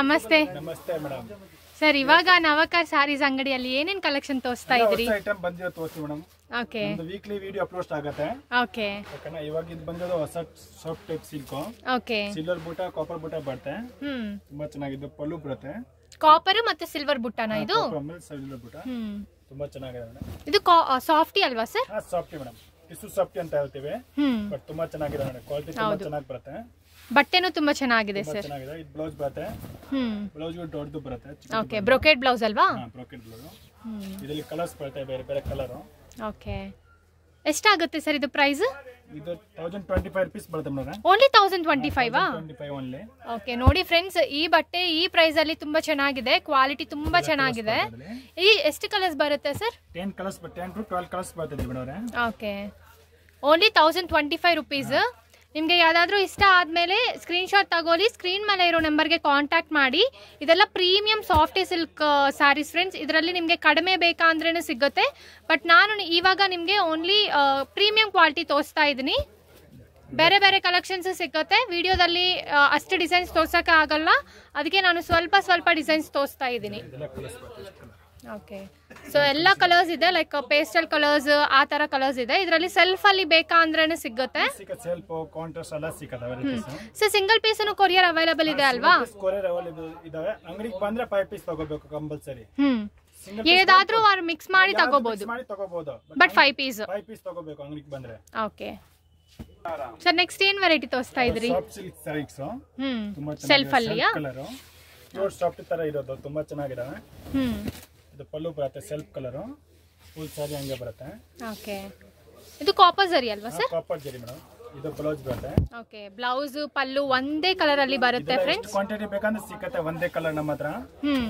ನಮಸ್ತೆ ನಮಸ್ತೆ madam sir ಇವಾಗ ನವಕಾರ್ ಸ್ಯಾರೀಸ್ ಅಂಗಡಿಯಲ್ಲಿ ಏನೇನ್ ಕಲೆಕ್ಷನ್ ತೋರಿಸ್ತಾ ಇದ್ರಿ ಹೊಸ ಐಟಮ್ ಬಂದಿರೋ ತೋರಿಸ್ತೀವಿ ಮೇಡಮ್ ಓಕೆ ಒಂದು ವೀಕ್ಲಿ ವಿಡಿಯೋ ಅಪ್ಲೋಡ್ ಆಗತ್ತೆ ಓಕೆ ಯಾಕಂದ್ರೆ ಇವಾಗ ಇದು ಬಂದಿರೋದು ಹೊಸ soft type silk okay silver ಬೂಟ ಕಾಪರ್ ಬೂಟ ಬರುತ್ತೆ ಹ್ಮ್ ತುಂಬಾ ಚೆನ್ನಾಗಿದೆ ಪಲ್ಲು ಬರುತ್ತೆ ಕಾಪರ್ ಮತ್ತೆ ಸಿಲ್ವರ್ ಬುಟ್ಟನ ಇದು Copper ಆಮೇಲೆ ಸಿಲ್ವರ್ ಬೂಟ ಹ್ಮ್ ತುಂಬಾ ಚೆನ್ನಾಗಿದೆ ಮೇಡಮ್ ಇದು ಸಾಫ್ಟಿ ಅಲ್ವಾ ಸರ್ ಹಾ ಸಾಫ್ಟಿ ಮೇಡಮ್ ಟಿಸು ಸಾಫ್ಟಿ ಅಂತ ಹೇಳ್ತೀವಿ ಹ್ಮ್ ಬಟ್ ತುಂಬಾ ಚೆನ್ನಾಗಿದೆ ಮೇಡಮ್ ಕ್ವಾಲಿಟಿ ತುಂಬಾ ಚೆನ್ನಾಗಿ ಬರುತ್ತೆ ಬಟ್ಟೆನೂ ತುಂಬಾ ಚೆನ್ನಾಗಿದೆ ತುಂಬಾ ಸರ್ ಚೆನ್ನಾಗಿದೆ ಇದು ಬ್ಲೌಸ್ ಬರುತ್ತೆ ಹ್ಮ್ ಬ್ಲೌಸ್ ದೊಡ್ಡದು ಬರುತ್ತೆ ಓಕೆ ಬ್ರೊಕೆಟ್ ಬ್ಲೌಸ್ ಅಲ್ವಾ ಬ್ರೋಕೆಟ್ ಬ್ಲೌಸ್ ಹ್ಮ್ ಇದರಲ್ಲಿ ಕಲರ್ಸ್ ಬರುತ್ತೆ ಬೇರೆ ಬೇರೆ ಕಲರ್ ಓಕೆ ಎಷ್ಟಾಗುತ್ತೆ ಸರ್ ಇದು ಪ್ರೈಸ್ ಇದು ತೌಸಂಡ್ ಟ್ವೆಂಟಿ ಫೈವ್ ರುಪೀಸ್ ಬರುತ್ತೆ ಮೇಡಮ್ ಓನ್ಲಿ ತೌಸಂಡ್ ಟ್ವೆಂಟಿ ಫೈವಾ ಟ್ವೆಂಟಿ ಫೈವ್ ಓನ್ಲಿ ಓಕೆ ನೋಡಿ ಫ್ರೆಂಡ್ಸ್ ಈ ಬಟ್ಟೆ ಈ ಪ್ರೈಸ್ ಅಲ್ಲಿ ತುಂಬಾ ಚೆನ್ನಾಗಿದೆ ಕ್ವಾಲಿಟಿ ತುಂಬಾ ಚೆನ್ನಾಗಿದೆ ಈ ಎಷ್ಟು ಕಲರ್ಸ್ ಬರುತ್ತೆ sir ten colours ten to twelve colours ಬರ್ತದೆ madam okay only thousand twenty five rupees ನಿಮಗೆ ಯಾವುದಾದ್ರೂ ಇಷ್ಟ ಆದಮೇಲೆ ಸ್ಕ್ರೀನ್ಶಾಟ್ ತಗೊಳ್ಳಿ ಸ್ಕ್ರೀನ್ ಮೇಲೆ ಇರೋ ನಂಬರ್ಗೆ ಕಾಂಟ್ಯಾಕ್ಟ್ ಮಾಡಿ ಇದೆಲ್ಲ ಪ್ರೀಮಿಯಂ ಸಾಫ್ಟಿ ಸಿಲ್ಕ್ ಸ್ಯಾರೀಸ್ ಫ್ರೆಂಡ್ಸ್ ಇದರಲ್ಲಿ ನಿಮಗೆ ಕಡಿಮೆ ಬೇಕಾ ಅಂದ್ರೂ ಸಿಗುತ್ತೆ ಬಟ್ ನಾನು ಇವಾಗ ನಿಮಗೆ ಓನ್ಲಿ ಪ್ರೀಮಿಯಂ ಕ್ವಾಲಿಟಿ ತೋರಿಸ್ತಾ ಇದ್ದೀನಿ ಬೇರೆ ಬೇರೆ ಕಲೆಕ್ಷನ್ಸ್ ಸಿಗುತ್ತೆ ವಿಡಿಯೋದಲ್ಲಿ ಅಷ್ಟು ಡಿಸೈನ್ಸ್ ತೋರ್ಸೋಕೆ ಆಗಲ್ಲ ಅದಕ್ಕೆ ನಾನು ಸ್ವಲ್ಪ ಸ್ವಲ್ಪ ಡಿಸೈನ್ಸ್ ತೋರಿಸ್ತಾ ಇದ್ದೀನಿ ಇದೆಲ್ಲ ಕಲರ್ಸ್ ಬರ್ತದೆ ಓಕೆ ಸೊ ಎಲ್ಲ ಕಲರ್ಸ್ ಇದೆ ಲೈಕ್ ಪೇಸ್ಟಲ್ ಕಲರ್ಸ್ ಆ ತರ ಕಲರ್ಸ್ ಇದೆ ಇದರಲ್ಲಿ ಸೆಲ್ಫ್ ಅಲ್ಲಿ ಬೇಕಾ ಅಂದ್ರೇನೆ ಸಿಗುತ್ತೆ ಸಿಕ್ಕತ್ತೆ ಸೆಲ್ಫ್ ಕೌಂಟರ್ಸ್ ಎಲ್ಲ ಸಿಕ್ಕತ್ತೆ varieties so single piece courier available ಇದೆ ಅಲ್ವಾ ಕೊರಿಯರ್ ಅವೈಲೇಬಲ್ ಇದಾವೆ ಅಂಗಡಿಗೆ ಬಂದ್ರೆ ಫೈವ್ ಪೀಸ್ ತಗೋಬೇಕು ಕಂಪಲ್ಸರಿ ಹ್ಮ್ ಸಿಂಗಲ್ ಏದಾದ್ರೂ ಅವ್ರು ಮಿಕ್ಸ್ ಮಾಡಿ ತಗೋಬಹುದು ಮಾಡಿ ತಗೋಬಹುದು but five piece five piece ತಗೋಬೇಕು ಅಂಗಡಿಗೆ ಬಂದ್ರೆ ಓಕೆ ಸರ್ ನೆಕ್ಸ್ಟ್ ಏನ್ ವೆರೈಟಿ ತೋರಿಸ್ತಾ ಇದ್ರಿ ಸಾಫ್ಟ್ ಸಿಲ್ಕ್ ಸ್ಯಾರೀಸ್ ಹ್ಮ್ ತುಂಬಾ ಸೆಲ್ಫ್ ಅಲ್ಲಿಯಾ ಕಲರ್ ಪ್ಯೂರ್ ಸಾಫ್ಟ್ ತರ ಇರೋದು ತುಂಬಾ ಚೆನ್ನಾಗಿದಾವೆ ಹ್ಮ್ ಇದು ಪಲ್ಲು ಬರುತ್ತೆ ಸೆಲ್ಫ್ ಕಲರ್ ಫುಲ್ ಸ್ಯಾರಿ ಹಂಗೆ ಬರುತ್ತೆ ಓಕೆ ಇದು ಕಾಪರ್ ಸರಿ ಅಲ್ವಾ ಸರ್ ಕಾಪರ್ ಜರಿ ಮೇಡಮ್ ಇದು ಬ್ಲೌಸ್ ಬರುತ್ತೆ ಓಕೆ ಬ್ಲೌಸ್ ಪಲ್ಲು ಒಂದೇ ಕಲರ್ ಅಲ್ಲಿ ಬರುತ್ತೆ ಫ್ರೆಂಡ್ಸ್ ಕ್ವಾಂಟಿಟಿ ಬೇಕಂದ್ರೆ ಸಿಕ್ಕತ್ತೆ ಒಂದೇ ಕಲರ್ ನಮ್ಮ ಹತ್ರ ಹ್ಮ್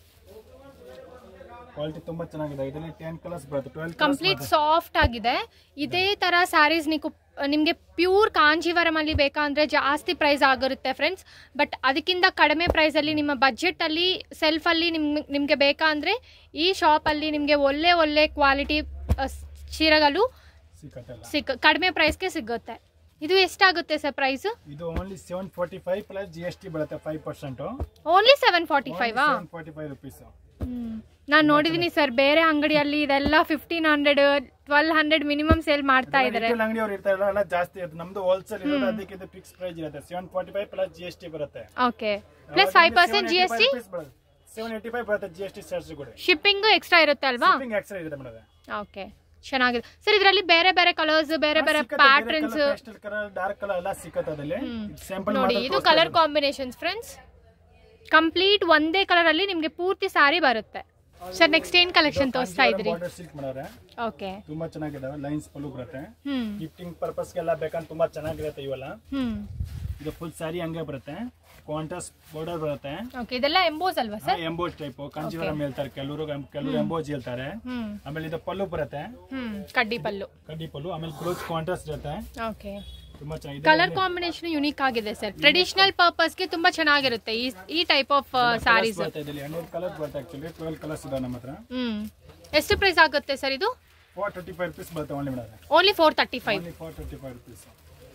ಕ್ವಾಲಿಟಿ ತುಂಬಾ ಚೆನ್ನಾಗಿದೆ ಇದರಲ್ಲಿ ಟೆನ್ ಕಲರ್ಸ್ ಬರುತ್ತೆ ಟ್ವೆಲ್ ಕಂಪ್ಲೀಟ್ ಸಾಫ್ಟ್ ಆಗಿದೆ ಇದೇ ತರ ಸ್ಯಾರೀಸ್ ನೀವು ನಿಮಗೆ ಪ್ಯೂರ್ ಕಾಂಜೀವರಂ ಅಲ್ಲಿ ಬೇಕಂದ್ರೆ ಜಾಸ್ತಿ ಪ್ರೈಸ್ ಆಗಿರುತ್ತೆ ಫ್ರೆಂಡ್ಸ್ ಬಟ್ ಅದಕ್ಕಿಂತ ಕಡಿಮೆ ಪ್ರೈಸ್ ಅಲ್ಲಿ ನಿಮ್ಮ ಬಜೆಟ್ ಅಲ್ಲಿ ಸೆಲ್ಫ್ ಅಲ್ಲಿ ನಿಮ್ ನಿಮಗೆ ಬೇಕಾ ಅಂದ್ರೆ ಈ ಶಾಪ್ ಅಲ್ಲಿ ನಿಮಗೆ ಒಳ್ಳೆ ಒಳ್ಳೆ ಕ್ವಾಲಿಟಿ ಚೀರಗಳು ಸಿಕ್ಕತ್ತೆ ಅಲ್ಲ ಸಿಕ್ಕ ಕಡಿಮೆ ಪ್ರೈಸ್ಗೆ ಸಿಗುತ್ತೆ ಇದು ಎಷ್ಟಾಗುತ್ತೆ ಸರ್ ಪ್ರೈಸ್ ಇದು only seven forty five plus G S T ಬರುತ್ತೆ five percent only seven forty ಫೈವಾ ಸೆವೆನ್ ಫೋರ್ಟಿ ಫೈವ್ ರುಪೀಸ್ ನಾನು ನೋಡಿದೀನಿ ಸರ್ ಬೇರೆ ಅಂಗಡಿಯಲ್ಲಿ ಇದೆಲ್ಲ fifteen hundred twelve hundred minimum sale ಮಾಡ್ತಾ ಇದ್ದಾರೆ ಅಂಗಡಿ ಅವ್ರು ಇರ್ತಾರಲ್ಲ ಎಲ್ಲ ಜಾಸ್ತಿ ಇರುತ್ತೆ ನಮ್ದು ಹೋಲ್ಸೇಲ್ ಇರೋದು ಅದಕ್ಕೆ ಇದು ಫಿಕ್ಸ್ ಪ್ರೈಸ್ ಇರುತ್ತೆ seven forty five plus G S T ಬರುತ್ತೆ okay plus five percent G S T seven eighty five ಬರುತ್ತೆ ಜಿ ಎಸ್ ಟಿ ಚಾರ್ಜ್ ಕೂಡ ಶಿಪ್ಪಿಂಗು ಎಕ್ಸ್ಟ್ರಾ ಇರುತ್ತೆ ಅಲ್ವಾ ಶಿಪ್ಪಿಂಗ್ ಎಕ್ಸ್ಟ್ರಾ ಇದೆ ಮೇಡಮ್ ಓಕೆ ಚೆನ್ನಾಗಿದೆ ಸರ್ ಇದರಲ್ಲಿ ಬೇರೆ ಬೇರೆ ಕಲರ್ಸ್ ಬೇರೆ ಬೇರೆ patterns pastel colour dark colour ಎಲ್ಲ ಸಿಕ್ಕತ್ತೆ ಅದಲ್ಲಿ ಸ್ಯಾಂಪಲ್ ನೋಡಿ ಇದು ಕಲರ್ ಕಾಂಬಿನೇಷನ್ಸ್ ಫ್ರೆಂಡ್ಸ್ ಕಂಪ್ಲೀಟ್ ಒಂದೇ ಕಲರ್ ಅಲ್ಲಿ ನಿಮ್ಗೆ ಪೂರ್ತಿ ಸಾರಿ ಬರುತ್ತೆ ಸರ್ ನೆಕ್ಸ್ಟ್ ಏನ್ ಕಲೆಕ್ಷನ್ ತೋರಿಸ್ತಾ ಇದ್ರಿ ಬಾರ್ಡರ್ ಸಿಲ್ಕ್ ಮಾಡವ್ರೆ ಓಕೆ ತುಂಬಾ ಚೆನ್ನಾಗಿದಾವೆ ಲೈನ್ಸ್ ಪಲ್ಲು ಬರುತ್ತೆ ಹ್ಮ್ ಗಿಫ್ಟಿಂಗ್ ಪರ್ಪಸ್ಗೆಲ್ಲ ಬೇಕಂತ ತುಂಬಾ ಚೆನ್ನಾಗಿರುತ್ತೆ ಇವೆಲ್ಲ ಹ್ಮ್ ಇದು ಫುಲ್ ಸ್ಯಾರಿ ಹಂಗೆ ಬರುತ್ತೆ ಕಾಂಟ್ರಾಸ್ಟ್ ಬಾರ್ಡರ್ ಬರುತ್ತೆ ಓಕೆ ಇದೆಲ್ಲ ಎಂಬೋಸ್ ಅಲ್ವಾ ಸರ್ ಎಂಬೋಜ್ ಟೈಪ್ ಕಾಂಜೀವರಂ ಹೇಳ್ತಾರೆ ಕೆಲವರು ಕೆಲವರು ಎಂಬೋಜ್ ಹೇಳ್ತಾರೆ ಹ್ಮ್ ಆಮೇಲೆ ಇದು ಪಲ್ಲು ಬರುತ್ತೆ ಹ್ಮ್ ಕಡ್ಡಿ ಪಲ್ಲು ಕಡ್ಡಿ ಪಲ್ಲು ಆಮೇಲೆ ಬ್ಲೌಸ್ ಕಾಂಟ್ರಾಸ್ಟ್ ಇರುತ್ತೆ ಓಕೆ ತುಂಬಾ ಚೆನ್ನಾಗಿದೆ ಕಲರ್ ಕಾಂಬಿನೇಷನ್ ಯುನೀಕ್ ಆಗಿದೆ ಸರ್ ಟ್ರೆಡಿಷನಲ್ ಪರ್ಪಸ್ಗೆ ತುಂಬಾ ಚೆನ್ನಾಗಿರುತ್ತೆ ಈ ಈ ಟೈಪ್ ಆಫ್ ಸ್ಯಾರೀಸ್ ಬರುತ್ತೆ ಇದರಲ್ಲಿ ಹನ್ನೆರಡು ಕಲರ್ಸ್ ಬರುತ್ತೆ ಆಕ್ಚುಲಿ ಟ್ವೆಲ್ ಕಲರ್ಸ್ ಇದೆ ನಮ್ಮ ಹತ್ರ ಹ್ಮ್ ಎಷ್ಟು ಪ್ರೈಸ್ ಆಗುತ್ತೆ ಸರ್ ಇದು ಫೋರ್ ತರ್ಟಿ ಫೈವ್ ರುಪೀಸ್ ಬರುತ್ತೆ only madam only four thirty five only four thirty five rupees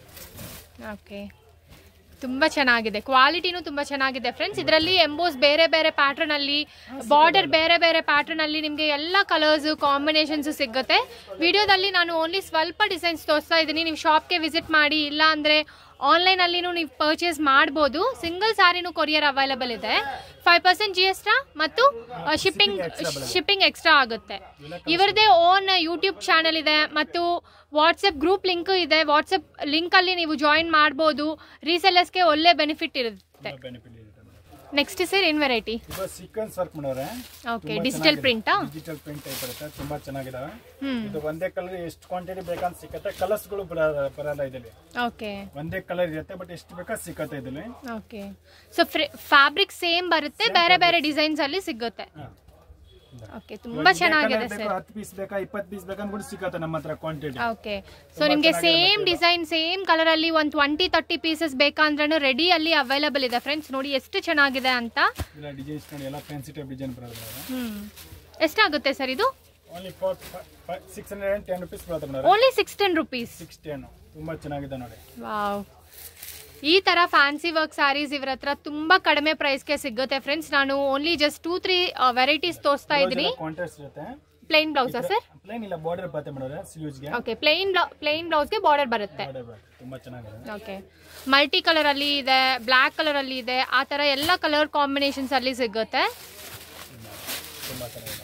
okay ತುಂಬ ಚೆನ್ನಾಗಿದೆ ಕ್ವಾಲಿಟಿನೂ ತುಂಬ ಚೆನ್ನಾಗಿದೆ ಫ್ರೆಂಡ್ಸ್ ಇದರಲ್ಲಿ ಎಂಬೋಸ್ ಬೇರೆ ಬೇರೆ ಪ್ಯಾಟರ್ನ್ ಅಲ್ಲಿ ಬಾರ್ಡರ್ ಬೇರೆ ಬೇರೆ ಪ್ಯಾಟರ್ನ್ ಅಲ್ಲಿ ನಿಮಗೆ ಎಲ್ಲ ಕಲರ್ಸ್ ಕಾಂಬಿನೇಷನ್ಸ್ ಸಿಗುತ್ತೆ ವಿಡಿಯೋದಲ್ಲಿ ನಾನು ಓನ್ಲಿ ಸ್ವಲ್ಪ ಡಿಸೈನ್ಸ್ ತೋರಿಸ್ತಾ ಇದ್ದೀನಿ ನೀವು ಶಾಪ್ಗೆ ವಿಸಿಟ್ ಮಾಡಿ ಇಲ್ಲ ಅಂದರೆ ಆನ್ಲೈನಲ್ಲಿನೂ ನೀವು ಪರ್ಚೇಸ್ ಮಾಡ್ಬೋದು ಸಿಂಗಲ್ ಸ್ಯಾರಿನೂ ಕೊರಿಯರ್ ಅವೈಲಬಲ್ ಇದೆ ಫೈವ್ ಪರ್ಸೆಂಟ್ ಜಿ ಎಸ್ ಮತ್ತು ಶಿಪ್ಪಿಂಗ್ ಶಿಪ್ಪಿಂಗ್ ಎಕ್ಸ್ಟ್ರಾ ಆಗುತ್ತೆ ಇವರದೇ ಓನ್ ಯೂಟ್ಯೂಬ್ ಚಾನಲ್ ಇದೆ ಮತ್ತು ವಾಟ್ಸಪ್ ಗ್ರೂಪ್ ಲಿಂಕ್ ಇದೆ ವಾಟ್ಸಪ್ ಲಿಂಕಲ್ಲಿ ನೀವು ಜಾಯಿನ್ ಮಾಡ್ಬೋದು ರೀಸೆಲ್ಲರ್ಸ್ಗೆ ಒಳ್ಳೆ ಬೆನಿಫಿಟ್ ಇರುತ್ತೆ ಬೆನಿಫಿಟ್ ಇರುತ್ತೆ ಮೇಡಮ್ ನೆಕ್ಸ್ಟ್ ಸರ್ ಏನು ವೆರೈಟಿ ಇದು ಸೀಕ್ವೆನ್ಸ್ ವರ್ಕ್ ಮಾಡೋರೆ ಓಕೆ ಡಿಜಿಟಲ್ ಪ್ರಿಂಟಾ ಡಿಜಿಟಲ್ ಪ್ರಿಂಟ್ ಟೈಪ್ ಬರುತ್ತೆ ತುಂಬಾ ಚೆನ್ನಾಗಿದಾವೆ ಹ್ಮ್ ಇದು ಒಂದೇ ಕಲರ್ ಎಷ್ಟು ಕ್ವಾಂಟಿಟಿ ಬೇಕಂತ ಸಿಕ್ಕತ್ತೆ ಕಲರ್ಸ್ ಗಳು ಬರಲ್ಲ ಬರಲ್ಲ ಇದರಲ್ಲಿ ಓಕೆ ಒಂದೇ ಕಲರ್ ಇರುತ್ತೆ ಬಟ್ ಎಷ್ಟು ಬೇಕಾ ಸಿಕ್ಕತ್ತೆ ಇದರಲ್ಲಿ ಓಕೆ ಸೊ ಫ್ಯಾಬ್ರಿಕ್ ಸೇಮ್ ಬರುತ್ತೆ ಬೇರೆ ಬೇರೆ ಡಿಸೈನ್ಸ್ ಅಲ್ಲಿ ಸಿಗುತ್ತೆ ಓಕೆ ತುಂಬಾ ಚೆನ್ನಾಗಿದೆ ಸರ್ ಹತ್ತು ಪೀಸ್ ಬೇಕಾ ಇಪ್ಪತ್ತು ಪೀಸ್ ಬೇಕಾ ಕೂಡ ಸಿಕ್ಕತ್ತೆ ನಮ್ಮ ಹತ್ರ ಕ್ವಾಂಟಿಟಿ ಓಕೆ ಸೊ ನಿಮಗೆ ಸೇಮ್ ಡಿಸೈನ್ ಸೇಮ್ ಕಲರ್ ಅಲ್ಲಿ ಒಂದು ಟ್ವೆಂಟಿ ತರ್ಟಿ ಪೀಸಸ್ ಬೇಕಂದ್ರೂ ರೆಡಿ ಅಲ್ಲಿ ಅವೈಲಬಲ್ ಇದೆ ಫ್ರೆಂಡ್ಸ್ ನೋಡಿ ಎಷ್ಟು ಚೆನ್ನಾಗಿದೆ ಅಂತ ಇಲ್ಲ ಡಿಸೈನ್ಸ್ ನೋಡಿ ಎಲ್ಲ ಫ್ಯಾನ್ಸಿ ಟೈಪ್ ಡಿಸೈನ್ ಬರೋದು ಹ್ಮ್ ಎಷ್ಟಾಗುತ್ತೆ ಸರ್ ಇದು only four six hundred and ten rupees ಬರುತ್ತೆ madam only six ten rupees six ten ತುಂಬಾ ಚೆನ್ನಾಗಿದೆ ನೋಡಿ ವಾವ್ ಈ ತರ ಫ್ಯಾನ್ಸಿ ವರ್ಕ್ ಸ್ಯಾರೀಸ್ ಇವ್ರ ಹತ್ರ ತುಂಬಾ ಕಡಿಮೆ ಪ್ರೈಸ್ಗೆ ಸಿಗುತ್ತೆ ಫ್ರೆಂಡ್ಸ್ ನಾನು only just two three varieties ತೋರಿಸ್ತಾ ಇದ್ದೀನಿ ಕಾಂಟ್ರಾಸ್ಟ್ ಇರುತ್ತೆ ಪ್ಲೈನ್ ಬ್ಲೌಸಾ ಸರ್ ಪ್ಲೇನ್ ಇಲ್ಲ ಬಾರ್ಡರ್ ಬರುತ್ತೆ ಮೇಡಮ್ ಸ್ಲೀವ್ಸ್ಗೆ ಓಕೆ ಪ್ಲೈನ್ ಪ್ಲೈನ್ ಬ್ಲೌಸ್ಗೆ ಬಾರ್ಡರ್ ಬರುತ್ತೆ ಬಾರ್ಡರ್ ಬರುತ್ತೆ ತುಂಬಾ ಚೆನ್ನಾಗಿದೆ ಓಕೆ ಮಲ್ಟಿ ಕಲರ್ ಅಲ್ಲಿ ಇದೆ ಬ್ಲ್ಯಾಕ್ ಕಲರ್ ಅಲ್ಲಿ ಇದೆ ಆ ತರ ಎಲ್ಲ ಕಲರ್ ಕಾಂಬಿನೇಷನ್ಸ್ ಅಲ್ಲಿ ಸಿಗುತ್ತೆ ತುಂಬಾ ಚೆನ್ನಾಗಿದೆ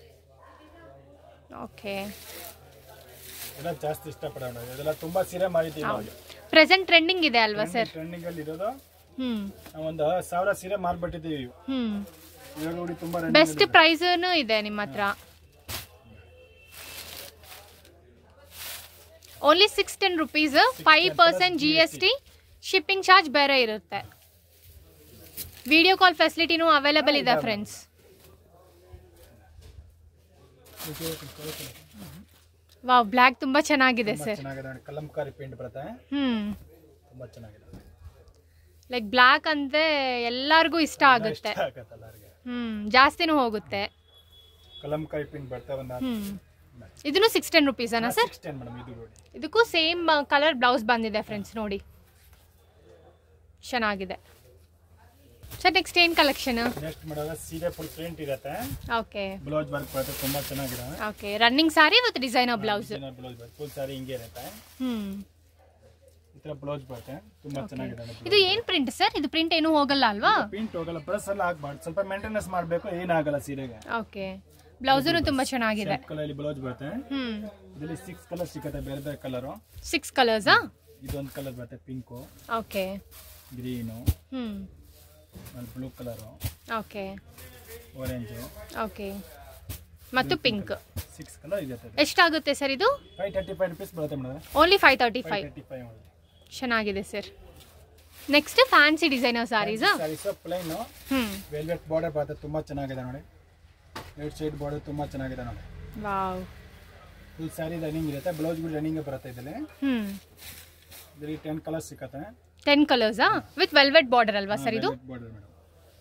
ಓಕೆ ಎಲ್ಲ ಜಾಸ್ತಿ ಇಷ್ಟಪಡೋಣ ಇದೆಲ್ಲ ತುಂಬಾ ಸೀರೆ ಮಾಡಿದ್ದೀವಿ ನಾವು ಪ್ರೆಸೆಂಟ್ ಟ್ರೆಂಡಿಂಗ್ ಇದೆ ಅಲ್ವಾ ಸರ್ ಟ್ರೆಂಡಿಂಗ್ ಅಲ್ಲಿ ಇರೋದು ಹ್ಮ್ ನಾವು ಒಂದು ಸಾವಿರ ಸೀರೆ ಮಾರ್ಬಿಟ್ಟಿದ್ದೀವಿ ಹ್ಮ್ ಇವಾಗ ನೋಡಿ ತುಂಬಾ ಬೆಸ್ಟ್ ಪ್ರೈಸನು ಇದೆ ನಿಮ್ಮ ಹತ್ರ only six ten rupees five percent G S T shipping charge ಬೇರೆ ಇರುತ್ತೆ ವಿಡಿಯೋ ಕಾಲ್ ಫೆಸಿಲಿಟಿನೂ ಅವೈಲೇಬಲ್ ಇದೆ ಫ್ರೆಂಡ್ಸ್ ವಾವ್ ಬ್ಲ್ಯಾಕ್ ತುಂಬಾ ಚೆನ್ನಾಗಿದೆ ತುಂಬಾ ಸರ್ ಚೆನ್ನಾಗಿದೆ ನೋಡಿ ಕಲಂಕಾರಿ ಪೇಂಟ್ ಬರುತ್ತೆ ಹ್ಮ್ ತುಂಬಾ ಚೆನ್ನಾಗಿದೆ ಲೈಕ್ ಬ್ಲ್ಯಾಕ್ ಅಂದ್ರೆ ಎಲ್ಲರಿಗೂ ಇಷ್ಟ ಆಗುತ್ತೆ ಇಷ್ಟ ಆಗತ್ತೆ ಎಲ್ಲರಿಗೆ ಹ್ಮ್ ಜಾಸ್ತಿನೂ ಹೋಗುತ್ತೆ ಕಲಂಕಾರಿ ಪೇಂಟ್ ಬರ್ತಾ ಒಂದು ಹ್ಮ್ ಇದನ್ನು ಸಿಕ್ಸ್ ಟೆನ್ ರುಪೀಸ್ ಅನ್ನ ಸರ್ ಸಿಕ್ಸ್ ಟೆನ್ ಮೇಡಮ್ ಇದು ನೋಡಿ ಇದಕ್ಕೂ ಸೇಮ್ ಕಲರ್ ಬ್ಲೌಸ್ ಬಂದಿದೆ ಫ್ರೆಂಡ್ಸ್ ನೋಡಿ ಚೆನ್ನಾಗಿದೆ ಸರ್ ನೆಕ್ಸ್ಟ್ ಏನು ಕಲೆಕ್ಷನ್ ನೆಕ್ಸ್ಟ್ ಮಾಡೋದು ಸೀರೆ ಫುಲ್ ಪ್ರಿಂಟ್ ಇರುತ್ತೆ ಓಕೆ ಬ್ಲೌಸ್ ವರ್ಕ್ ಬರುತ್ತೆ ತುಂಬಾ ಚೆನ್ನಾಗಿದೆ ಓಕೆ ರನ್ನಿಂಗ್ ಸಾರಿ ಮತ್ತು ಡಿಸೈನರ್ ಬ್ಲೌಸ್ ಬ್ಲೌಸ್ ಬರುತ್ತೆ ಫುಲ್ ಸಾರಿ ಹಿಂಗೆ ಇರುತ್ತೆ ಹ್ಮ್ ಈ ತರ ಬ್ಲೌಸ್ ಬರುತ್ತೆ ತುಂಬಾ ಚೆನ್ನಾಗಿದೆ ಇದು ಏನ್ ಪ್ರಿಂಟ್ ಸರ್ ಇದು ಪ್ರಿಂಟ್ ಏನು ಹೋಗಲ್ಲ ಅಲ್ವಾ ಪ್ರಿಂಟ್ ಹೋಗಲ್ಲ ಬ್ರಸ್ ಎಲ್ಲ ಆಗ್ಬಾರ್ದು ಸ್ವಲ್ಪ ಮೇಂಟೆನೆನ್ಸ್ ಮಾಡಬೇಕು ಏನಾಗಲ್ಲ ಸೀರೆಗೆ ಓಕೆ ಬ್ಲೌಸನು ತುಂಬಾ ಚೆನ್ನಾಗಿದೆ ಕಲರ್ ಬ್ಲೌಸ್ ಬರುತ್ತೆ ಹ್ಮ್ ಇದರಲ್ಲಿ ಸಿಕ್ಸ್ ಕಲರ್ ಸಿಗುತ್ತೆ ಬೇರೆ ಬೇರೆ ಕಲರು ಸಿಕ್ಸ್ ಕಲರ್ಸಾ ಇದೊಂದು ಕಲರ್ ಬರುತ್ತೆ ಪಿಂಕು ಓಕೆ ಗ್ರೀನು ಹ್ಮ್ ಆಮೇಲೆ blue colour okay orange okay ಮತ್ತು ಪಿಂಕ್ ಸಿಕ್ಸ್ ಕಲರ್ ಇದೆ ಎಷ್ಟಾಗುತ್ತೆ ಸರ್ ಇದು ಫೈವ್ ತರ್ಟಿ ಫೈವ್ ರುಪೀಸ್ ಬರುತ್ತೆ madam only five thirty five five thirty five ಚೆನ್ನಾಗಿದೆ ಸರ್ ನೆಕ್ಸ್ಟ್ ಫ್ಯಾನ್ಸಿ ಡಿಸೈನರ್ ಸಾರೀಸಾ sarees plain hmm velvet border ಬರುತ್ತೆ ತುಂಬಾ ಚೆನ್ನಾಗಿದೆ ನೋಡಿ ರೆಡ್ ಸೈಡ್ ಬಾರ್ಡರ್ ತುಂಬಾ ಚೆನ್ನಾಗಿದೆ ನೋಡಿ ವಾವ್ ಫುಲ್ ಸ್ಯಾರಿ ರನ್ನಿಂಗ್ ಇರುತ್ತೆ ಬ್ಲೌಸ್ ಕೂಡ ರನ್ನಿಂಗ್ ಬರುತ್ತೆ ಇದರಲ್ಲಿ ಹ್ಮ್ ಇದರಲ್ಲಿ ಟೆನ್ ಕಲರ್ ಸಿಕ್ಕತ್ತೆ ಟೆನ್ ಕಲರ್ಸಾ ವಿತ್ ವೆಲ್ವೆಟ್ ಬಾರ್ಡರ್ ಅಲ್ವಾ ಸರ್ ಇದು ಬಾರ್ಡರ್ ಮೇಡಮ್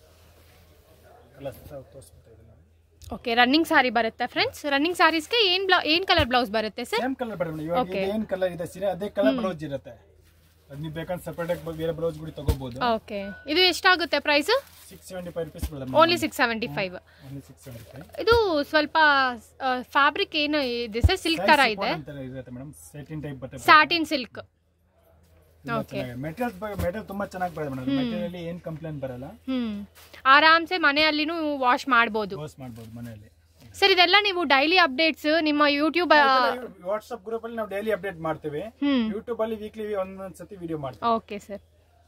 ಕಲರ್ಸ್ ತೋರಿಸ್ಬಿಡ್ತಾ ಇದೆ ನೋಡಿ ಓಕೆ ರನ್ನಿಂಗ್ ಸಾರಿ ಬರುತ್ತೆ ಫ್ರೆಂಡ್ಸ್ ರನ್ನಿಂಗ್ ಸಾರೀಸ್ಗೆ ಏನ್ ಬ್ಲೌ ಏನ್ ಕಲರ್ ಬ್ಲೌಸ್ ಬರುತ್ತೆ ಸರ್ ಸೇಮ್ ಕಲರ್ ಬರುತ್ತೆ ಮೇಡಮ್ ಇವಾಗ ಏನು ಕಲರ್ ಇದೆ ಸೀರೆ ಅದೇ ಕಲರ್ ಬ್ಲೌಸ್ ಇರುತ್ತೆ ಅದು ನೀವು ಬೇಕಂದ್ರೆ ಸಪರೇಟ್ ಆಗಿ ಬೇರೆ ಬ್ಲೌಸ್ ಕೂಡ ತಗೋಬಹುದು ಓಕೆ ಇದು ಎಷ್ಟಾಗುತ್ತೆ price six seventy five rupees ಬರುತ್ತೆ only six seventy five only six seventy five ಇದು ಸ್ವಲ್ಪ ಫ್ಯಾಬ್ರಿಕ್ ಏನು ಇದೆ ಸರ್ ಸಿಲ್ಕ್ ತರ ಇದೆ ಇರುತ್ತೆ ಮೇಡಮ್ ಸೆಟಿನ್ ಟೈಪ್ ಬರುತ್ತೆ ಸ್ಯಾಟಿನ್ ಸಿಲ್ಕ್ ಮೆಟೀರಿಯಲ್ಸ್ ಮೆಟೀರಿಯಲ್ ತುಂಬಾ ಚೆನ್ನಾಗಿ ಬರುತ್ತೆ ಮೇಡಮ್ ಮೆಟೀರಿಯಲ್ ಏನ್ ಕಂಪ್ಲೇಂಟ್ ಬರಲ್ಲ ಹ್ಮ್ ಆರಾಮ್ಸೆ ಮನೆಯಲ್ಲಿನೂ ವಾಶ್ ಮಾಡ್ಬೋದು ಯೂಸ್ ಮಾಡ್ಬೋದು ಮನೆಯಲ್ಲಿ ಸರ್ ಇದೆಲ್ಲ ನೀವು ಡೈಲಿ ಅಪ್ಡೇಟ್ಸ್ ನಿಮ್ಮ ಯೂಟ್ಯೂಬ್ ವಾಟ್ಸ್ಆಪ್ ಗ್ರೂಪ್ ಅಲ್ಲಿ ನಾವು ಡೈಲಿ ಅಪ್ಡೇಟ್ ಮಾಡ್ತೀವಿ ಹ್ಮ್ ಯೂಟ್ಯೂಬ್ ಅಲ್ಲಿ ವೀಕ್ಲಿ ಒಂದೊಂದ್ ಸತಿ ವಿಡಿಯೋ ಮಾಡ್ತೀವಿ ಓಕೆ ಸರ್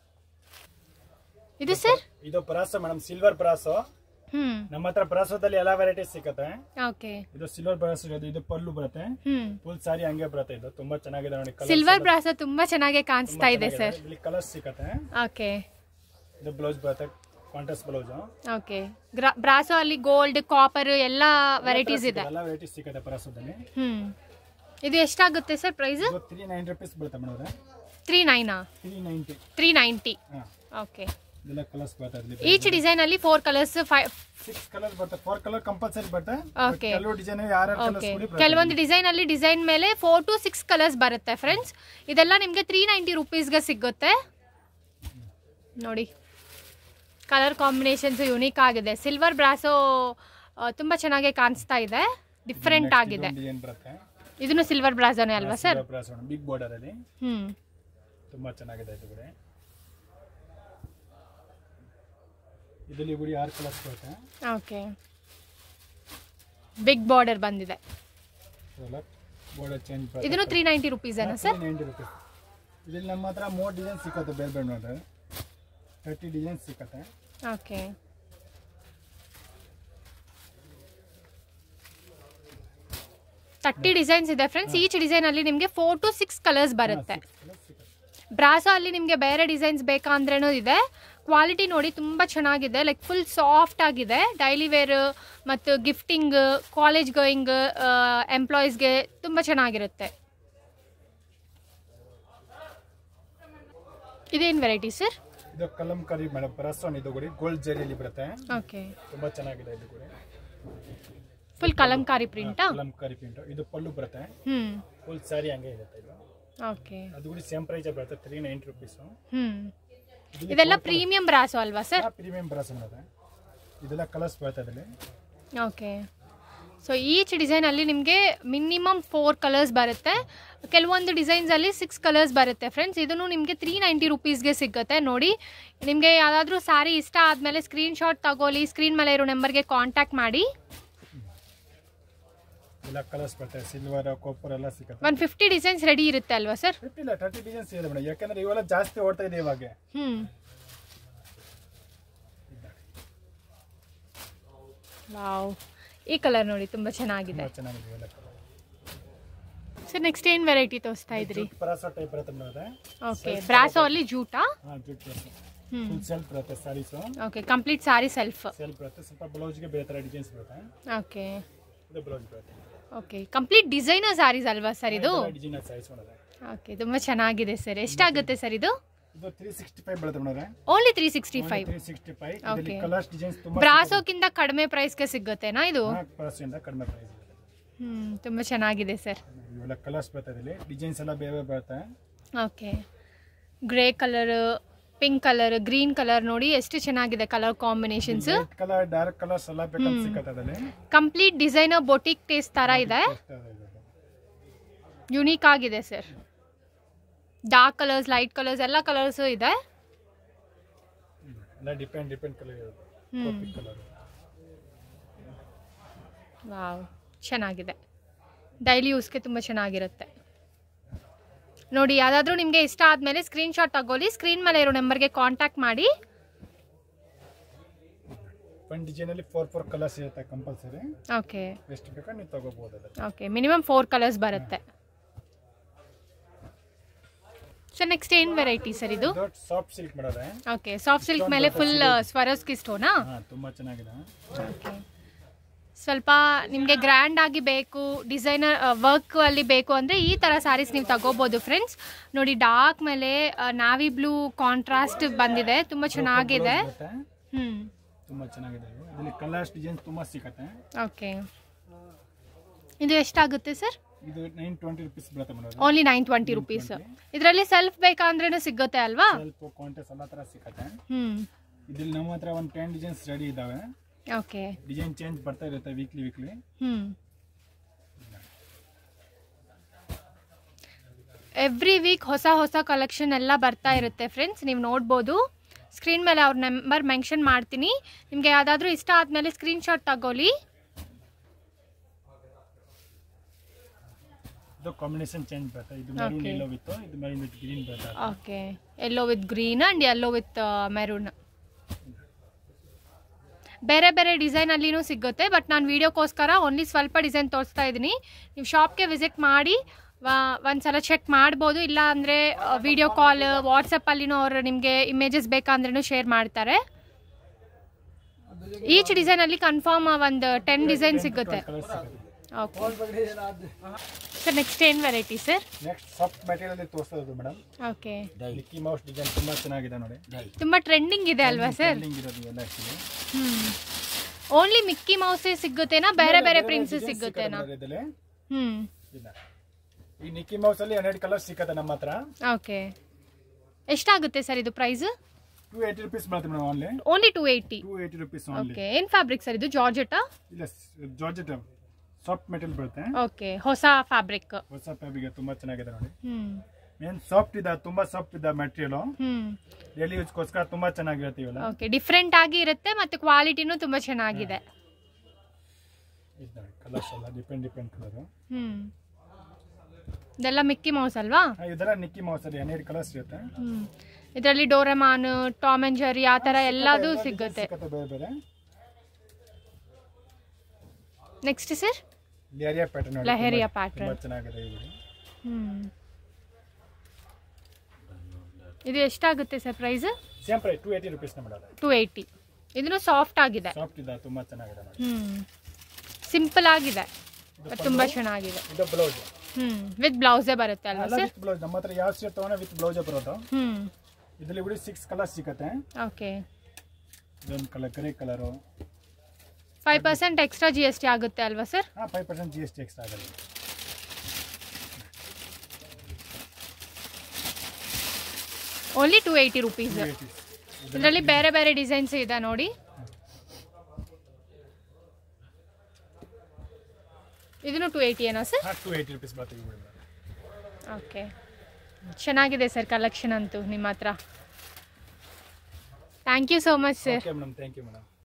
ಇದು ಸರ್ ಇದು ಪರಾಸೋ ಮೇಡಮ್ ಸಿಲ್ವರ್ ಪರಾಸೋ ಹ್ಮ್ ನಮ್ಮ ಹತ್ರ ಪರಾಸೋದಲ್ಲಿ ಎಲ್ಲಾ ವೆರೈಟೀಸ್ ಸಿಗುತ್ತೆ ಓಕೆ ಇದು ಸಿಲ್ವರ್ ಪರಾಸೋ ಇರೋದು ಇದು ಪಲ್ಲು ಬರುತ್ತೆ ಹ್ಮ್ ಫುಲ್ ಸಾರಿ ಹಂಗೆ ಬರುತ್ತೆ ಇದು ತುಂಬಾ ಚೆನ್ನಾಗಿದೆ ನೋಡಿ colours ಸಿಲ್ವರ್ ಎಲ್ಲ ಬ್ರಾಸ ತುಂಬಾ ಚೆನ್ನಾಗಿ ಕಾಣಿಸ್ತಾ ತುಂಬಾ ಇದೆ ಚೆನ್ನಾಗಿದೆ. ಸರ್ ಇಲ್ಲಿ ಕಲರ್ಸ್ ಸಿಗುತ್ತೆ ಓಕೆ ಇದು ಬ್ಲೌಸ್ ಬರುತ್ತೆ ಕಾಂಟ್ರಾಸ್ಟ್ ಬ್ಲೌಸ್ ಓಕೆ ಬ್ರಾಸೋ ಅಲ್ಲಿ ಗೋಲ್ಡ್ ಕಾಪರ್ ಎಲ್ಲ ವೆರೈಟೀಸ್ ಇದೆ ಎಲ್ಲ ವೆರೈಟೀಸ್ ಸಿಗುತ್ತೆ ಪರಾಸೋದಲ್ಲಿ ಹ್ಮ್ ಇದು ಎಷ್ಟಾಗುತ್ತೆ ಸರ್ ಪ್ರೈಸ್ ಇದು ತ್ರೀ ನೈನ್ ರುಪೀಸ್ ಬರುತ್ತೆ ಮೇಡಮ್ ತ್ರೀ ನೈನಾ ತ್ರೀ ನೈಂಟಿ ತ್ರೀ ನೈಂಟಿ ಹಾ ಓಕೆ ಇದೆಲ್ಲ ಕಲರ್ಸ್ ಬರುತ್ತೆ ಈಚ್ ಡಿಸೈನ್ ಅಲ್ಲಿ four colours five six colour ಬರುತ್ತೆ ಫೋರ್ ಕಲರ್ ಕಂಪಲ್ಸರಿ ಬರುತ್ತೆ Okay. ಕೆಲವು ಡಿಸೈನ್ ಯಾರ್ಯಾರು ಕಲರ್ಸ್ ಓಕೆ ಕೂಡಿ ಕೆಲವೊಂದು ಡಿಸೈನ್ ಅಲ್ಲಿ ಡಿಸೈನ್ ಮೇಲೆ ಫೋರ್ ಟು ಸಿಕ್ಸ್ ಕಲರ್ಸ್ ಬರುತ್ತೆ ಫ್ರೆಂಡ್ಸ್ ಇದೆಲ್ಲ ನಿಮಗೆ ತ್ರೀ ನೈಂಟಿ ರುಪೀಸ್ಗೆ ಸಿಗುತ್ತೆ ನೋಡಿ ಕಲರ್ ಕಾಂಬಿನೇಷನ್ಸ್ ಯುನೀಕ್ ಆಗಿದೆ ಸಿಲ್ವರ್ ಬ್ರಾಸೋ ತುಂಬ ಚೆನ್ನಾಗಿ ಕಾಣಿಸ್ತಾ ಇದೆ ಡಿಫ್ರೆಂಟ್ ಆಗಿದೆ ಡಿಸೈನ್ ಬರುತ್ತೆ ಇದನ್ನು ಸಿಲ್ವರ್ ಬ್ರಾಸೋನೇ ಅಲ್ವಾ ಸರ್ ಬಿಗ್ ಬಾರ್ಡರ್ ಅಲ್ಲಿ ಹ್ಮ್ ತುಂಬಾ ಚೆನ್ನಾಗಿದೆ ಇದು ಕೂಡ ಇದರಲ್ಲಿ ಕೂಡ ಆರು ಕಲರ್ಸ್ ಬರುತ್ತೆ ಓಕೆ ಬಿಗ್ ಬಾರ್ಡರ್ ಬಂದಿದೆ ಬಾರ್ಡರ್ ಚೇಂಜ್ ಇದನ್ನು ತ್ರೀ ನೈಂಟಿ ರುಪೀಸ್ ಏನಾ ಸರ್ ನೈಂಟಿ ರುಪೀಸ್ ಇದರಲ್ಲಿ ನಮ್ಮ ಹತ್ರ ಮೂರು ಡಿಸೈನ್ ಸಿಕ್ಕತ್ತೆ ಬೇರೆ ಬೇರೆ ನೋಡ್ರಿ ತರ್ಟಿ ಡಿಸೈನ್ ಸಿಕ್ಕತ್ತೆ ಓಕೆ ತರ್ಟಿ ಡಿಸೈನ್ಸ್ ಇದೆ ಫ್ರೆಂಡ್ಸ್ ಈಚ್ ಡಿಸೈನ್ ಅಲ್ಲಿ ನಿಮಗೆ ಫೋರ್ ಟು ಸಿಕ್ಸ್ ಕಲರ್ಸ್ ಬರುತ್ತೆ ಕಲರ್ಸ್ ಸಿಕ್ಕತ್ತೆ ಬ್ರಾಸೋ ಅಲ್ಲಿ ನಿಮಗೆ ಬೇರೆ ಡಿಸೈನ್ಸ್ ಬೇಕಾ ಅಂದ್ರೇನು ಇದೆ ಕ್ವಾಲಿಟಿ ನೋಡಿ ತುಂಬ ಚೆನ್ನಾಗಿದೆ ಲೈಕ್ ಫುಲ್ ಸಾಫ್ಟ್ ಆಗಿದೆ ಡೈಲಿ ವೇರ್ ಮತ್ತು ಗಿಫ್ಟಿಂಗ್ ಕಾಲೇಜ್ ಗೋಯಿಂಗ್ ಎಂಪ್ಲಾಯೀಸ್ಗೆ ತುಂಬ ಚೆನ್ನಾಗಿರುತ್ತೆ ಇದೇನು ವೆರೈಟಿ ಸರ್ ಇದು ಕಲಂಕಾರಿ ಮೇಡಮ್ ಪರಸ್ವಾನ್ ಇದು ಕೂಡ ಗೋಲ್ಡ್ ಜರಿಯಲ್ಲಿ ಬರುತ್ತೆ ಓಕೆ ತುಂಬಾ ಚೆನ್ನಾಗಿದೆ ಇದು ಕೂಡ ಫುಲ್ ಕಲಂಕಾರಿ ಪ್ರಿಂಟಾ ಕಲಂಕಾರಿ ಪ್ರಿಂಟ್ ಇದು ಪಲ್ಲು ಬರುತ್ತೆ ಹ್ಞೂ ಫುಲ್ ಸ್ಯಾರಿ ಹಂಗೆ ಇರುತ್ತೆ ಇದು ಓಕೆ ಅದು ಕೂಡ ಸೇಮ್ ಪ್ರೈಸ್ ಬರುತ್ತೆ ತ್ರೀ ನೈಂಟಿ ರುಪೀಸ್ ಹ್ಮ್ ಇದೆಲ್ಲ ಪ್ರೀಮಿಯಂ ಬ್ರಾಸು ಅಲ್ವಾ ಸರ್ ಪ್ರೀಮಿಯಂ ಬ್ರಾಸ್ ಅನ್ನೋದು ಇದೆಲ್ಲ ಕಲರ್ಸ್ ಬರುತ್ತೆ ಅದರಲ್ಲಿ ಓಕೆ ಸೊ ಈಚ್ ಡಿಸೈನಲ್ಲಿ ನಿಮಗೆ ಮಿನಿಮಮ್ ಫೋರ್ ಕಲರ್ಸ್ ಬರುತ್ತೆ ಕೆಲವೊಂದು ಡಿಸೈನ್ಸಲ್ಲಿ ಸಿಕ್ಸ್ ಕಲರ್ಸ್ ಬರುತ್ತೆ ಫ್ರೆಂಡ್ಸ್ ಇದನ್ನು ನಿಮಗೆ ತ್ರೀ ನೈಂಟಿ ರುಪೀಸ್ಗೆ ಸಿಗುತ್ತೆ ನೋಡಿ ನಿಮಗೆ ಯಾವುದಾದ್ರೂ ಸ್ಯಾರಿ ಇಷ್ಟ ಆದಮೇಲೆ ಸ್ಕ್ರೀನ್ಶಾಟ್ ತಗೊಳ್ಳಿ ಸ್ಕ್ರೀನ್ ಮೇಲೆ ಇರೋ ನಂಬರ್ಗೆ ಕಾಂಟ್ಯಾಕ್ಟ್ ಮಾಡಿ ಎಲ್ಲ ಕಲರ್ಸ್ ಬರ್ತವೆ ಸಿಲ್ವರ್ ಕಾಪರ್ ಎಲ್ಲ ಸಿಗುತ್ತೆ ಒನ್ ಫಿಫ್ಟಿ ಡಿಸೈನ್ಸ್ ರೆಡಿ ಇರುತ್ತೆ ಅಲ್ವಾ ಸರ್ ಫಿಫ್ಟಿ ಇಲ್ಲ ತರ್ಟಿ ಡಿಸೈನ್ಸ್ ಇದೆ ಮೇಡಮ್ ಯಾಕಂದ್ರೆ ಇವೆಲ್ಲ ಜಾಸ್ತಿ ಓಡ್ತಾ ಇದೆ ಇವಾಗ ಹ್ಞೂ ವಾವ್ ಈ ಕಲರ್ ನೋಡಿ ತುಂಬ ಚೆನ್ನಾಗಿದೆ ತುಂಬಾ ಚೆನ್ನಾಗಿದೆ ಇವೆಲ್ಲ ಕಲರ್ ಸರ್ ನೆಕ್ಸ್ಟ್ ಏನು ವೆರೈಟಿ ತೋರಿಸ್ತಾ ಇದ್ರಿ ಪರಾಸೋ ಟೈಪ್ ಬರುತ್ತೆ ಮೇಡಮ್ ಓಕೆ ಬ್ರಾಸೋ ಅಲ್ಲಿ ಜೂಟಾ ಹಾಂ ಜೂಟ್ ಬರುತ್ತೆ ಹ್ಞೂ ಫುಲ್ ಸೆಲ್ಫ್ ಬರುತ್ತೆ sarees okay complete saree self self ಬರುತ್ತೆ ಸ್ವಲ್ಪ ಬ್ಲೌಸ್ಗೆ ಬೇರೆ ಥರ ಡಿಸೈನ್ಸ್ ಬರುತ್ತೆ ಓಕೆ ಇದು ಬ್ಲೌಸ್ ಬರುತ್ತೆ ಓಕೆ ಕಂಪ್ಲೀಟ್ ಡಿಸೈನರ್ ಸ್ಯಾರೀಸ್ ಅಲ್ವಾ ಸರ್ ಇದು ಡಿಸೈನ್ ಸ್ಯಾರೀಸ್ ಮಾಡೋದು ಓಕೆ ತುಂಬ ಚೆನ್ನಾಗಿದೆ ಸರ್ ಎಷ್ಟಾಗುತ್ತೆ ಸರ್ ಇದು ಇದು ತ್ರೀ ಸಿಕ್ಸ್ಟಿ ಫೈವ್ ಬರುತ್ತೆ madam only three sixty five three sixty five Okay. ಇದರಲ್ಲಿ ಕಲರ್ಸ್ ಡಿಸೈನ್ಸ್ ತುಂಬಾ ಬ್ರಾಸೋಕ್ಕಿಂತ ಕಡಿಮೆ ಪ್ರೈಸ್ಗೆ ಸಿಗುತ್ತೆನಾ ಇದು ನಾಲ್ಕು ಪರ್ಸೆಂಟ್ ಕಡಿಮೆ ಪ್ರೈಸ್ ಇದೆ ಹ್ಞೂ ತುಂಬ ಚೆನ್ನಾಗಿದೆ ಸರ್ ಇವೆಲ್ಲ ಕಲರ್ಸ್ ಬರ್ತದೆ ಇಲ್ಲಿ ಡಿಸೈನ್ಸ್ ಎಲ್ಲ ಬೇರೆ ಬೇರೆ ಬರುತ್ತೆ okay grey colour pink colour green colour ನೋಡಿ ಎಷ್ಟು ಚೆನ್ನಾಗಿದೆ colour combinations light colour dark colours ಎಲ್ಲ ಬೇಕಂತ ಸಿಕ್ಕತ್ತೆ ಅದರಲ್ಲಿ ಕಂಪ್ಲೀಟ್ ಡಿಸೈನರ್ ಬೊಟಿಕ್ ಟೇಸ್ಟ್ ಥರ ಇದೆ ಯುನೀಕ್ ಆಗಿದೆ sir dark colours light colours ಎಲ್ಲ ಕಲರ್ಸು ಇದೆ ಎಲ್ಲ ಡಿಪೆಂಡ್ ಡಿಪೆಂಡ್ ಕಲರ್ ಇರುತ್ತೆ ಹ್ಮ್. ಕಾಫಿ ಕಲರ್ ವಾವ್ ಚೆನ್ನಾಗಿದೆ ಡೈಲಿ ಯೂಸ್ಗೆ ತುಂಬ ಚೆನ್ನಾಗಿರುತ್ತೆ ನೋಡಿ ಯಾವುದಾದ್ರೂ ನಿಮಗೆ ಇಷ್ಟ ಆದಮೇಲೆ ಸ್ಕ್ರೀನ್ಶಾಟ್ ತಗೊಳ್ಳಿ ಸ್ಕ್ರೀನ್ ಮೇಲೆ ಇರೋ ನಂಬರ್ಗೆ ಕಾಂಟ್ಯಾಕ್ಟ್ ಮಾಡಿ ಒನ್ ಡಿಸೈನ್ ಅಲ್ಲಿ ಫೋರ್ ಫೋರ್ ಕಲರ್ಸ್ ಇರುತ್ತೆ ಕಂಪಲ್ಸರಿ ಓಕೆ ಎಷ್ಟು ಬೇಕಾದ್ರೆ ನೀವು ತಗೋಬಹುದು ಅದರಲ್ಲಿ ಓಕೆ ಮಿನಿಮಮ್ ಫೋರ್ ಕಲರ್ಸ್ ಬರುತ್ತೆ ಸೊ ನೆಕ್ಸ್ಟ್ ಏನು ವೆರೈಟಿ ಸರ್ ಇದು ದೊಡ್ಡ ಸಾಫ್ಟ್ ಸಿಲ್ಕ್ ಮಾಡೋದೆ ಓಕೆ ಸಾಫ್ಟ್ ಸಿಲ್ಕ್ ಮೇಲೆ ಫುಲ್ ಸ್ವರೋಸ್ಕಿ ಸ್ಟೋನಾ ಹಾ ತುಂಬಾ ಚೆನ್ನಾಗಿದೆ ಓಕೆ ಸ್ವಲ್ಪ ನಿಮಗೆ ಗ್ರ್ಯಾಂಡ್ ಆಗಿ ಬೇಕು ಡಿಸೈನರ್ ವರ್ಕ್ ಅಲ್ಲಿ ಬೇಕು ಅಂದರೆ ಈ ಥರ ಸ್ಯಾರೀಸ್ ನೀವು ತಗೋಬೋದು ಫ್ರೆಂಡ್ಸ್ ನೋಡಿ ಡಾರ್ಕ್ ಮೇಲೆ ನಾವಿ ಬ್ಲೂ ಕಾಂಟ್ರಾಸ್ಟ್ ಬಂದಿದೆ ತುಂಬ ಚೆನ್ನಾಗಿದೆ ಬರುತ್ತೆ ಹ್ಞೂ ತುಂಬಾ ಚೆನ್ನಾಗಿದೆ ಇವು. ಇದರಲ್ಲಿ ಕಲರ್ಸ್ ಡಿಸೈನ್ ತುಂಬಾ ಸಿಕ್ಕತ್ತೆ ಓಕೆ ಇದು ಎಷ್ಟಾಗುತ್ತೆ ಸರ್ ಇದು ನೈನ್ ಟ್ವೆಂಟಿ ರುಪೀಸ್ ಬರುತ್ತೆ madam only nine twenty rupees ಇದರಲ್ಲಿ ಸೆಲ್ಫ್ ಬೇಕಂದ್ರೂ ಸಿಗುತ್ತೆ ಅಲ್ವಾ ಸ್ವಲ್ಪ ಕಾಂಟೆಸ್ ಎಲ್ಲ ತರ ಸಿಕ್ಕತ್ತೆ ಹ್ಞೂ ಇದ್ರಲ್ಲಿ ನಮ್ಮ ಹತ್ರ ಒಂದು ಟೆನ್ ಡಿಸೈನ್ಸ್ ರೆಡಿ ಇದಾವೆ ಓಕೆ ಡಿಸೈನ್ ಚೇಂಜ್ ಬರ್ತಾ ಇರುತ್ತೆ ವೀಕ್ಲಿ ವೀಕ್ಲಿ ಹ್ಞೂ ಎವ್ರಿ ವೀಕ್ ಹೊಸ ಹೊಸ ಕಲೆಕ್ಷನ್ ಎಲ್ಲ ಬರ್ತಾ ಇರುತ್ತೆ ಫ್ರೆಂಡ್ಸ್ ನೀವು ನೋಡ್ಬೋದು ಸ್ಕ್ರೀನ್ ಮೇಲೆ ಅವ್ರ ನಂಬರ್ ಮೆನ್ಷನ್ ಮಾಡ್ತೀನಿ ನಿಮಗೆ ಯಾವುದಾದ್ರೂ ಇಷ್ಟ ಆದಮೇಲೆ ಸ್ಕ್ರೀನ್ಶಾಟ್ ತಗೊಳ್ಳಿ ಇದು ಕಾಂಬಿನೇಷನ್ ಚೇಂಜ್ ಬರುತ್ತೆ ಇದು ಮೆರೂನ್ Okay. ಎಲ್ಲೋ ವಿತ್ ಇದು ಮೆರೂನ್ ವಿತ್ ಗ್ರೀನ್ ಬರುತ್ತೆ okay yellow with green and yellow with maroon ಬೇರೆ ಬೇರೆ ಡಿಸೈನಲ್ಲಿನೂ ಸಿಗುತ್ತೆ ಬಟ್ ನಾನು ವೀಡಿಯೋಕ್ಕೋಸ್ಕರ ಓನ್ಲಿ ಸ್ವಲ್ಪ ಡಿಸೈನ್ ತೋರಿಸ್ತಾ ಇದ್ದೀನಿ ನೀವು ಶಾಪ್ಗೆ ವಿಸಿಟ್ ಮಾಡಿ ಒಂದು ಸಲ ಚೆಕ್ ಮಾಡ್ಬೋದು ಇಲ್ಲ ಅಂದರೆ ವಿಡಿಯೋ ಕಾಲ್ ವಾಟ್ಸಪ್ಪಲ್ಲಿನೂ ಅವರು ನಿಮಗೆ ಇಮೇಜಸ್ ಬೇಕಂದ್ರೂ ಶೇರ್ ಮಾಡ್ತಾರೆ ಈಚ್ ಡಿಸೈನಲ್ಲಿ ಕನ್ಫರ್ಮ್ ಒಂದು ಟೆನ್ ಡಿಸೈನ್ ಸಿಗುತ್ತೆ ಕಲರ್ ಸಿಗುತ್ತೆ ಓಕೆ ಸರ್ ನೆಕ್ಸ್ಟ್ ಏನು variety sir next soft material ಅಲ್ಲಿ ತೋರಿಸ್ತಾ ಇರೋದು madam okay Mickey Mouse design ತುಂಬಾ ಚೆನ್ನಾಗಿದೆ ನೋಡಿ ತುಂಬ ಟ್ರೆಂಡಿಂಗ್ ಇದೆ ಅಲ್ವಾ ಸರ್ Trending ಇರೋದು ಎಲ್ಲ ಆಕ್ಚುಲಿ ಹ್ಮ್ ಓನ್ಲಿ ಮಿಕ್ಕಿ ಮೌಸೇ ಸಿಗುತ್ತೇನಾ ಬೇರೆ ಬೇರೆ ಪ್ರಿನ್ಸಸ್ ಸಿಗುತ್ತೇನಾ ಇದರಲ್ಲಿ ಹ್ಮ್ ಇಲ್ಲ ಈ ನಿಕ್ಕಿ ಮೌಸ್ ಅಲ್ಲಿ ಹನ್ನೆರಡು ಕಲರ್ ಸಿಕ್ಕತ್ತೆ ನಮ್ಮ ಹತ್ರ ಓಕೆ ಎಷ್ಟಾಗುತ್ತೆ ಸರ್ ಇದು ಪ್ರೈಸ್ ಟೂ ಏಯ್ಟಿ ರುಪೀಸ್ ಬರುತ್ತೆ madam only only two eighty two eighty rupees only okay ಏನು ಫ್ಯಾಬ್ರಿಕ್ ಸರ್ ಇದು ಜಾರ್ಜೆಟಾ ಇಲ್ಲ ಜಾರ್ಜೆಟ್ ಸಾಫ್ಟ್ ಮೆಟೀರಿಯಲ್ ಬರುತ್ತೆ ಓಕೆ ಹೊಸ ಫ್ಯಾಬ್ರಿಕ್ ಹೊಸ ಫ್ಯಾಬ್ರಿಕ್ ತುಂಬಾ ಚೆನ್ನಾಗಿದೆ ನೋಡಿ ಹ್ಮ್ ಮೇನ್ ಸಾಫ್ಟ್ ಇದೆ ತುಂಬಾ ಸಾಫ್ಟ್ ಇದೆ ಮೆಟೀರಿಯಲ್ ಹ್ಮ್ ಡೈಲಿ ಯೂಸ್ಗೋಸ್ಕರ ತುಂಬಾ ಚೆನ್ನಾಗಿರುತ್ತೆ ಇವೆಲ್ಲ ಓಕೆ ಡಿಫ್ರೆಂಟ್ ಆಗಿ ಇರುತ್ತೆ ಮತ್ತೆ ಕ್ವಾಲಿಟಿನೂ ತುಂಬ ಚೆನ್ನಾಗಿದೆ ಕಲರ್ಸ್ ಎಲ್ಲ ಡಿಪೆಂಡ್ ಡಿಪೆಂಡ್ ಕಲರ್ ಹ್ಮ್ ಇದೆಲ್ಲ ಮಿಕ್ಕಿ ಮೌಸ್ ಅಲ್ವಾ ಇದೆಲ್ಲ ನಿಕ್ಕಿ ಮೌಸ್ ಅಲ್ಲಿ ಹನ್ನೆರಡು ಕಲರ್ಸ್ ಇರುತ್ತೆ ಹ್ಮ್ ಇದರಲ್ಲಿ ಡೋರೆಮಾನ್ ಟಾಮ್ ಅಂಡ್ ಜೆರಿ ಆ ಥರ ಎಲ್ಲದೂ ಸಿಗುತ್ತೆ ಸಿಕ್ಕತ್ತೆ ಬೇರೆ ಬೇರೆ ನೆಕ್ಸ್ಟ್ ಸರ್ ಲೇರಿಯಾ ಪ್ಯಾಟರ್ನ್ ಲಹರಿಯಾ pattern. ತುಂಬಾ ಚೆನ್ನಾಗಿದೆ ಇದು ಹ್ಮ್ ಇದು ಎಷ್ಟಾಗುತ್ತೆ sir price same price two eighty rupees madam two eighty ಇದನ್ನು ಸಾಫ್ಟ್ ಆಗಿದೆ ಸಾಫ್ಟ್ ಇದೆ ತುಂಬಾ ಚೆನ್ನಾಗಿದೆ ನೋಡಿ ಹ್ಮ್ ಸಿಂಪಲ್ ಆಗಿದೆ ಬಟ್ ತುಂಬಾ ಚೆನ್ನಾಗಿದೆ ಇದು ಬ್ಲೌಸ್ ಹ್ಮ್ ವಿತ್ ಬ್ಲೌಸೇ ಬರುತ್ತೆ ಅಲ್ವಾ ಎಲ್ಲ ಸರ್ ವಿತ್ ಬ್ಲೌಸ್ ನಮ್ಮ ಹತ್ರ ಯಾವ ಸೀರೆ ತಗೊಂಡ್ರೆ ವಿತ್ ಬ್ಲೌಸ್ ಬರೋದು ಹ್ಮ್ ಇದರಲ್ಲಿ ಕೂಡ ಸಿಕ್ಸ್ ಕಲರ್ ಸಿಕ್ಕತ್ತೆ ಓಕೆ ಇದೊಂದು colour grey colour five percent extra G S T ಆಗುತ್ತೆ ಅಲ್ವಾ ಸರ್ ಹಾಂ five percent G S T extra ಆಗಲ್ಲ ಓನ್ಲಿ ಟು ಏಯ್ಟಿ ರುಪೀಸ್ ಇದರಲ್ಲಿ ಬೇರೆ ಬೇರೆ ಡಿಸೈನ್ಸ್ ಇದೆ ನೋಡಿ ಇದನ್ನು ಟು ಏಯ್ಟಿ ಏನೋ ಸರ್ ಟು ಏಯ್ಟಿ ರುಪೀಸ್ ಬರ್ತದೆ ಇವು ಮೇಡಮ್ ಓಕೆ ಚೆನ್ನಾಗಿದೆ ಸರ್ ಕಲೆಕ್ಷನ್ ಅಂತೂ ನಿಮ್ಮ ಹತ್ರ thank you so much sir okay madam thank you madam